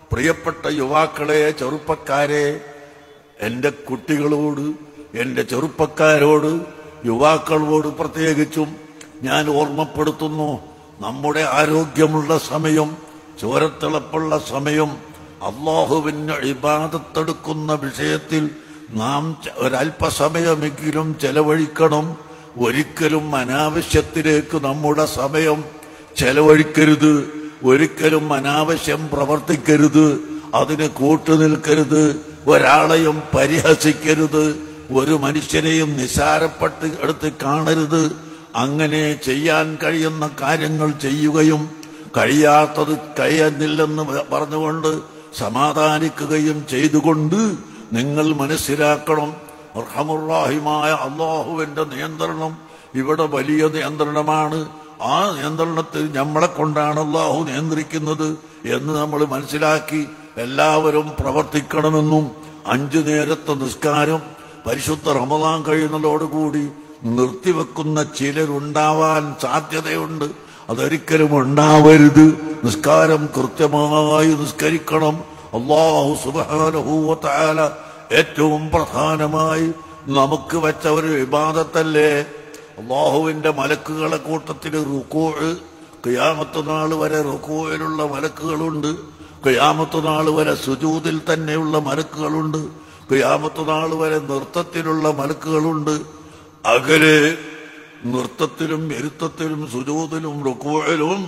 പ്രിയപ്പെട്ട യുവാക്കളെ ചെറുപ്പക്കാരെ എന്റെ കുട്ടികളോട് എന്റെ ചെറുപ്പക്കാരോട് യുവാക്കളോട് പ്രത്യേകിച്ചും ഞാൻ ഓർമ്മപ്പെടുത്തുന്നു നമ്മുടെ ആരോഗ്യമുള്ള സമയം ചോരത്തിളപ്പുള്ള സമയം അള്ളാഹുവിന് ഇബാദത്തെടുക്കുന്ന വിഷയത്തിൽ നാം ച- ഒരല്പസമയമെങ്കിലും ചെലവഴിക്കണം ഒരിക്കലും അനാവശ്യത്തിലേക്ക് നമ്മുടെ സമയം ചെലവഴിക്കരുത് ഒരിക്കലും അനാവശ്യം പ്രവർത്തിക്കരുത് അതിന് കൂട്ടുനിൽക്കരുത് ഒരാളെയും പരിഹസിക്കരുത് ഒരു മനുഷ്യനെയും നിസാരപ്പെട്ട് എടുത്ത് കാണരുത് അങ്ങനെ ചെയ്യാൻ കഴിയുന്ന കാര്യങ്ങൾ ചെയ്യുകയും കഴിയാത്തത് കഴിയുന്നില്ലെന്ന് പറഞ്ഞുകൊണ്ട് സമാധാനിക്കുകയും ചെയ്തുകൊണ്ട് നിങ്ങൾ മനസ്സിലാക്കണം അർഹമുറാഹിമായ അള്ളാഹുവിന്റെ നിയന്ത്രണം ഇവിടെ വലിയ നിയന്ത്രണമാണ് ആ നിയന്ത്രണത്തിൽ നമ്മളെ കൊണ്ടാണ് അള്ളാഹു നിയന്ത്രിക്കുന്നത് എന്ന് നമ്മൾ മനസ്സിലാക്കി എല്ലാവരും പ്രവർത്തിക്കണമെന്നും അഞ്ചു നേരത്തെ നിസ്കാരം പരിശുദ്ധ റമദാൻ കഴിയുന്നതോടുകൂടി നിർത്തിവെക്കുന്ന ചിലരുണ്ടാവാൻ സാധ്യതയുണ്ട് അതൊരിക്കലും ഉണ്ടാവരുത് നിസ്കാരം കൃത്യമായി നിസ്കരിക്കണം അള്ളാഹു സുബാനുഭൂവത്താല ഏറ്റവും പ്രധാനമായി നമുക്ക് വെച്ച ഒരു വിവാദത്തല്ലേ അള്ളാഹുവിന്റെ മലക്കുകളെ കൂട്ടത്തിൽ റുക്കോഴ് കിയാമത്ത് നാൾ വരെ റുക്കോയിലുള്ള മലക്കുകളുണ്ട് കിയാമത്ത് നാൾ വരെ സുജൂതിൽ തന്നെയുള്ള മലക്കുകളുണ്ട് കിയാമത്ത് നാൾ വരെ നൃത്തത്തിലുള്ള മലക്കുകളുണ്ട് അകലെ നൃത്തത്തിലും ഇരുത്തത്തിലും സുജൂതിലും റുക്കോയിലും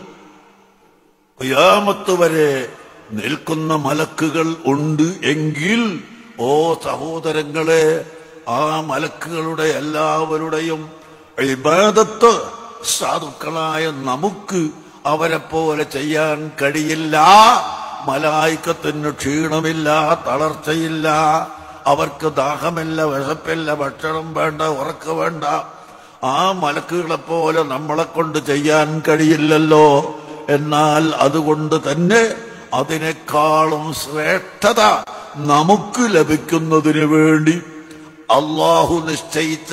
ഖിയാമത്ത് വരെ നിൽക്കുന്ന മലക്കുകൾ ഉണ്ട് എങ്കിൽ ഓ സഹോദരങ്ങളെ ആ മലക്കുകളുടെ എല്ലാവരുടെയും ഇബാദത്ത് സാധുക്കളായ നമുക്ക് അവരെ പോലെ ചെയ്യാൻ കഴിയില്ല മലായിക്കത്തിന് ക്ഷീണമില്ല തളർച്ചയില്ല അവർക്ക് ദാഹമില്ല വിശപ്പില്ല ഭക്ഷണം വേണ്ട ഉറക്ക വേണ്ട ആ മലക്കുകളെ പോലെ നമ്മളെ കൊണ്ട് ചെയ്യാൻ കഴിയില്ലല്ലോ എന്നാൽ അതുകൊണ്ട് തന്നെ അതിനേക്കാളും ശ്രേഷ്ഠത നമുക്ക് ലഭിക്കുന്നതിന് വേണ്ടി അള്ളാഹു നിശ്ചയിച്ച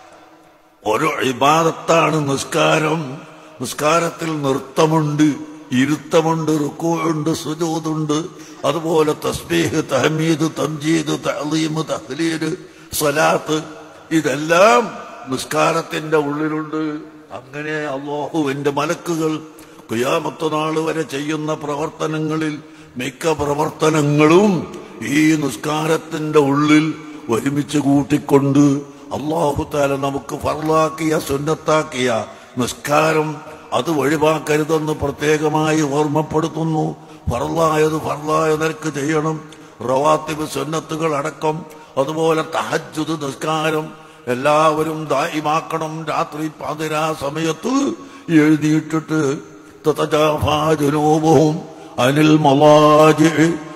ഒരു ഇബാദത്താണ് നിസ്കാരം നിസ്കാരത്തിൽ നൃത്തമുണ്ട് ഇരുത്തമുണ്ട് റുക്കുണ്ട് സുജൂതുണ്ട് അതുപോലെ തസ്ബീഹ് തഹമീദ് തംജീദ് തഹലീമ് തഹ്ലീല് സ്വലാത്ത് ഇതെല്ലാം നിസ്കാരത്തിന്റെ ഉള്ളിലുണ്ട് അങ്ങനെ അള്ളാഹുവിന്റെ മലക്കുകൾ കുയാമത്ത് നാള് വരെ ചെയ്യുന്ന പ്രവർത്തനങ്ങളിൽ മിക്ക പ്രവർത്തനങ്ങളും ഈ നിസ്കാരത്തിന്റെ ഉള്ളിൽ ഒരുമിച്ച് കൂട്ടിക്കൊണ്ട് അള്ളാഹു താല നമുക്ക് ഫർലാക്കിയ സുന്നത്താക്കിയ നിസ്കാരം അത് ഒഴിവാക്കരുതെന്ന് പ്രത്യേകമായി ഓർമ്മപ്പെടുത്തുന്നു ഫർലായത് ഫർലായ നിരക്ക് ചെയ്യണം റവാത്തിബ് സുന്നത്തുകൾ അടക്കം അതുപോലെ തഹജുദ് നിസ്കാരം എല്ലാവരും ദായിമാക്കണം രാത്രി പാതിരാ സമയത്ത് എഴുതിയിട്ടിട്ട് تتجافى جنوبهم عن المضاجع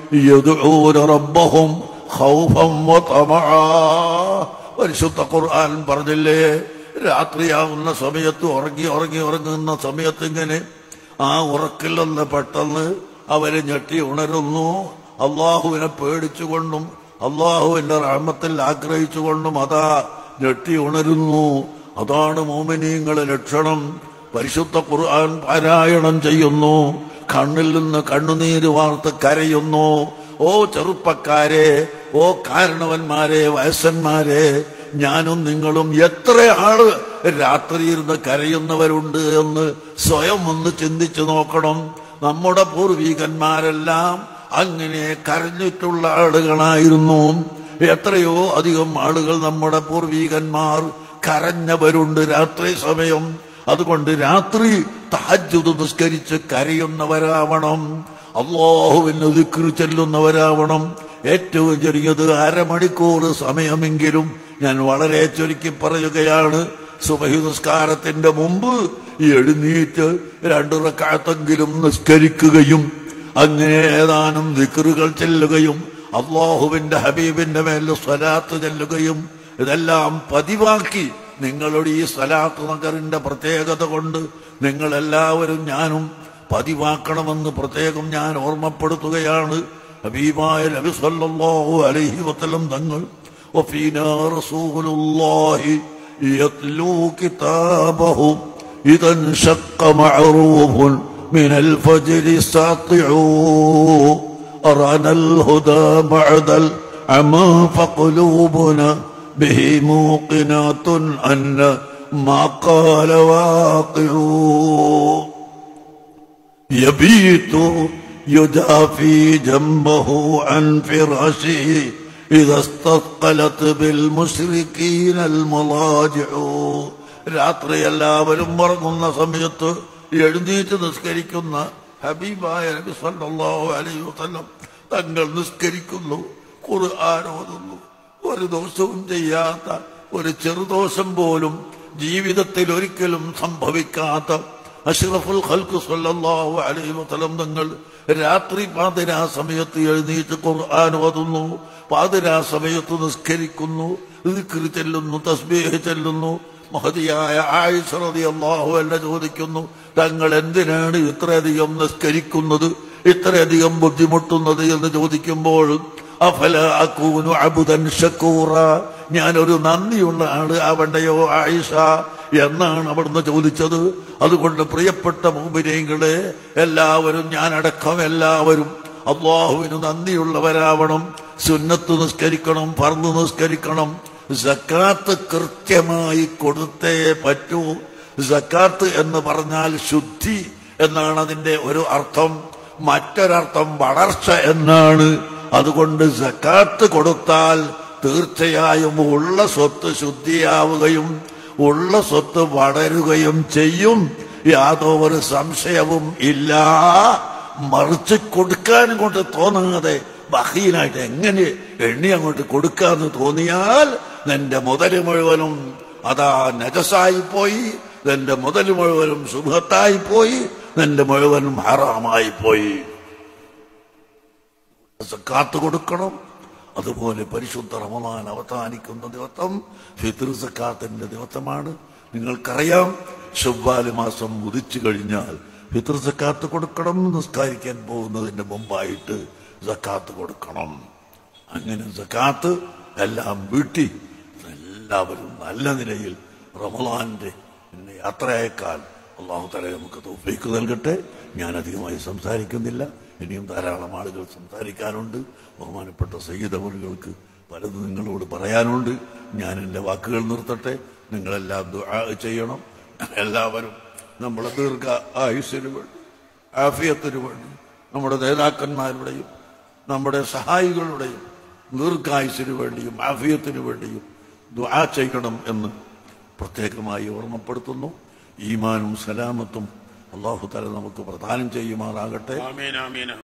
يدعون ربهم خوفا وطمعا പരിശുദ്ധ ഖുർആൻ പറഞ്ഞില്ലേ രാത്രിയാവുന്ന സമയത്ത് ഉറങ്ങി ഉറങ്ങി ഉറങ്ങുന്ന സമയത്ത് ഇങ്ങനെ ആ ഉറക്കിൽ നിന്ന് പെട്ടെന്ന് അവര് ഞെട്ടി ഉണരുന്നു അള്ളാഹുവിനെ പേടിച്ചുകൊണ്ടും അള്ളാഹുവിന്റെ റാമത്തിൽ ആഗ്രഹിച്ചുകൊണ്ടും അതാ ഞെട്ടി ഉണരുന്നു അതാണ് മോമിനീങ്ങളെ ലക്ഷണം പരിശുദ്ധ ഖുർആൻ പാരായണം ചെയ്യുന്നു കണ്ണിൽ നിന്ന് കണ്ണുനീര് വാർത്ത് കരയുന്നു ഓ ചെറുപ്പക്കാരെ ഓ കാരണവന്മാരെ വയസ്സന്മാരെ ഞാനും നിങ്ങളും എത്ര ആള് രാത്രി ഇരുന്ന് കരയുന്നവരുണ്ട് എന്ന് സ്വയം ഒന്ന് ചിന്തിച്ചു നോക്കണം നമ്മുടെ പൂർവീകന്മാരെല്ലാം അങ്ങനെ കരഞ്ഞിട്ടുള്ള ആളുകളായിരുന്നു എത്രയോ അധികം ആളുകൾ നമ്മുടെ പൂർവീകന്മാർ കരഞ്ഞവരുണ്ട് രാത്രി സമയം അതുകൊണ്ട് രാത്രി തഹജ്ജുദ് നിസ്കരിച്ച് കരയുന്നവരാവണം അള്ളാഹുവിന് ദിക്ർ ചെല്ലുന്നവരാവണം ഏറ്റവും ചെറിയത് അരമണിക്കൂർ സമയമെങ്കിലും ഞാൻ വളരെ ചുരുക്കി പറയുകയാണ് സുബഹി നിസ്കാരത്തിന്റെ മുമ്പ് എഴുന്നേറ്റ് രണ്ടു റക്കാത്തെങ്കിലും നിസ്കരിക്കുകയും അങ്ങനെ ഏതാനും ദിക്റുകൾ ചെല്ലുകയും അള്ളാഹുവിന്റെ ഹബീബിന്റെ മേൽ സ്വലാത്ത് ചെല്ലുകയും ഇതെല്ലാം പതിവാക്കി നിങ്ങളുടെ ഈ സലാത്ത് നഗറിന്റെ പ്രത്യേകത കൊണ്ട് നിങ്ങൾ എല്ലാവരും ഞാനും പതിവാക്കണമെന്ന് പ്രത്യേകം ഞാൻ ഓർമ്മപ്പെടുത്തുകയാണ് ഹബീബായ നബി സല്ലല്ലാഹു അലൈഹി വസല്ലം തങ്ങൾ وفينا رسول الله يتلو كتابه إذا انشق معروف من الفجر ساطع أرانا الهدى بعد العمى فقلوبنا به موقنات أن ما قال واقع يبيت يدافي جنبه عن فراشه إذا استثقلت بالمشركين المضاجع രാത്രി എല്ലാവരും ഉറങ്ങുന്ന സമയത്ത് എഴുന്നേറ്റ് നിസ്കരിക്കുന്ന ഹബീബായ നബി സല്ലല്ലാഹു അലൈഹി വസല്ലം തങ്ങൾ നിസ്കരിക്കുന്നു ഖുർആൻ ഓതുന്നു ഒരു ദോഷവും ചെയ്യാത്ത ഒരു ചെറുദോഷം പോലും ജീവിതത്തിൽ ഒരിക്കലും സംഭവിക്കാത്ത അഷ്റഫുൽ ഖൽക്ക് സല്ലല്ലാഹു അലൈഹി വസല്ലം തങ്ങൾ രാത്രി പാതിരാ സമയത്ത് എഴുന്നേറ്റ് ഖുർആൻ ഓതുന്നു പാതിരാ സമയത്ത് നിസ്കരിക്കുന്നു ദിക്ർ ചെല്ലുന്നു തസ്ബീഹ് ചെല്ലുന്നു മഹതിയായ ആയിഷ റളിയല്ലാഹു അൻഹ ചോദിക്കുന്നു തങ്ങൾ എന്തിനാണ് ഇത്രയധികം നിസ്കരിക്കുന്നത് ഇത്രയധികം ബുദ്ധിമുട്ടുന്നത് എന്ന് ചോദിക്കുമ്പോൾ അഫല അക്കൂനു അബുദൻ ഷക്കൂറ ഞാനൊരു നന്ദിയുള്ള ആള് ആവണ്ടയോ ആയിഷ എന്നാണ് അവിടുന്ന് ചോദിച്ചത് അതുകൊണ്ട് പ്രിയപ്പെട്ട മുമ്പിനെങ്ങളെ എല്ലാവരും ഞാനടക്കം എല്ലാവരും അള്ളാഹുവിന് നന്ദിയുള്ളവരാവണം സുന്നത്ത് നിസ്കരിക്കണം പറന്ന് നിസ്കരിക്കണം സക്കാത്ത് കൃത്യമായി കൊടുത്തേ പറ്റൂ സക്കാത്ത് എന്ന് പറഞ്ഞാൽ ശുദ്ധി എന്നാണ് അതിന്റെ ഒരു അർത്ഥം മറ്റൊരർത്ഥം വളർച്ച എന്നാണ് അതുകൊണ്ട് സക്കാത്ത് കൊടുത്താൽ തീർച്ചയായും ഉള്ള സ്വത്ത് ശുദ്ധിയാവുകയും ഉള്ള സ്വത്ത് വളരുകയും ചെയ്യും യാതൊരു സംശയവും ഇല്ല മറിച്ച് കൊടുക്കാൻ കൊണ്ട് തോന്നാതെ ബഹീനായിട്ട് എങ്ങനെ എണ്ണി അങ്ങോട്ട് കൊടുക്കാന്ന് തോന്നിയാൽ നിന്റെ മുതല് മുഴുവനും അതാ നജസായി പോയി നിന്റെ മുതല് മുഴുവനും സുഖത്തായി പോയി നിന്റെ മുഴുവനും ഹറാമായി പോയി സക്കാത്ത് കൊടുക്കണം അതുപോലെ പരിശുദ്ധ റമദാൻ അവസാനിക്കുന്ന ദിവസം ഫിത്ർ സക്കാത്തിന്റെ ദിവസമാണ് നിങ്ങൾക്കറിയാം ചൊവ്വാല് മാസം ഉദിച്ചു കഴിഞ്ഞാൽ ഫിത്ർ സക്കാത്ത് കൊടുക്കണം നിസ്കരിക്കാൻ പോകുന്നതിന്റെ മുമ്പായിട്ട് സക്കാത്ത് കൊടുക്കണം അങ്ങനെ സക്കാത്ത് എല്ലാം വീട്ടി എല്ലാവരും നല്ല നിലയിൽ റമദാന്റെ പിന്നെ യാത്രയേക്കാൾ അള്ളാഹു തല നമുക്ക് തോഫീക്ക് നൽകട്ടെ ഞാൻ അധികമായി സംസാരിക്കുന്നില്ല ഇനിയും ധാരാളം ആളുകൾ സംസാരിക്കാനുണ്ട് ബഹുമാനപ്പെട്ട സയ്യിദവറുകൾക്ക് പലതും നിങ്ങളോട് പറയാനുണ്ട് ഞാൻ എൻ്റെ വാക്കുകൾ നിർത്തട്ടെ നിങ്ങളെല്ലാം ദുആ ചെയ്യണം എല്ലാവരും നമ്മുടെ ദീർഘ ആയുസ്സിന് വേണ്ടി ആഫിയത്തിന് വേണ്ടി നമ്മുടെ നേതാക്കന്മാരുടെയും നമ്മുടെ സഹായികളുടെയും ദീർഘായുസിന് വേണ്ടിയും ആഫിയത്തിന് വേണ്ടിയും ദുആ ചെയ്യണം എന്ന് പ്രത്യേകമായി ഓർമ്മപ്പെടുത്തുന്നു ഈമാനും സലാമത്തും അള്ളാഹു തല നമുക്ക് പ്രദാനം ചെയ്യുമാറാകട്ടെ ആമീൻ ആമീൻ